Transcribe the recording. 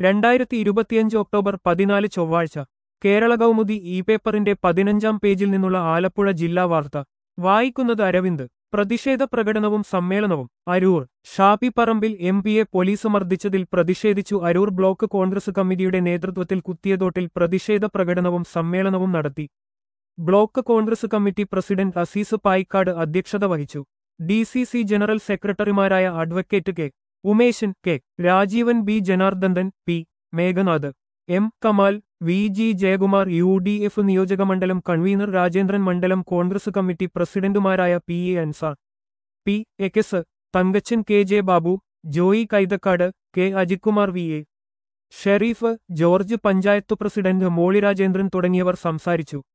രണ്ടായിരത്തി ഇരുപത്തിയഞ്ച് ഒക്ടോബർ പതിനാല് ചൊവ്വാഴ്ച കേരള കൗമുദി ഇ പേപ്പറിന്റെ പതിനഞ്ചാം പേജിൽ നിന്നുള്ള ആലപ്പുഴ ജില്ലാ വാർത്ത വായിക്കുന്നത് അരവിന്ദ് പ്രതിഷേധ പ്രകടനവും സമ്മേളനവും അരൂർ ഷാപ്പി പറമ്പിൽ എം പിയെ പോലീസ് മർദ്ദിച്ചതിൽ പ്രതിഷേധിച്ചു അരൂർ ബ്ലോക്ക് കോൺഗ്രസ് കമ്മിറ്റിയുടെ നേതൃത്വത്തിൽ കുത്തിയതോട്ടിൽ പ്രതിഷേധ പ്രകടനവും സമ്മേളനവും നടത്തി block Congress committee president Azeez Paikkad അധ്യക്ഷത വഹിച്ചു ഡി സി സി ജനറൽ സെക്രട്ടറിമാരായ advocate K Umeshan K Rajeevan B Janardhan P Meghanath M Kamal V G Jayakumar U D F നിയോജകമണ്ഡലം കൺവീനർ രാജേന്ദ്രൻ മണ്ഡലം കോൺഗ്രസ് കമ്മിറ്റി പ്രസിഡന്റുമാരായ P A Ansar P S Thankachan K J Babu Joy Kaithakkad K Ajithkumar V A Sherif George panchayat president Molly Rajendran തുടങ്ങിയവർ സംസാരിച്ചു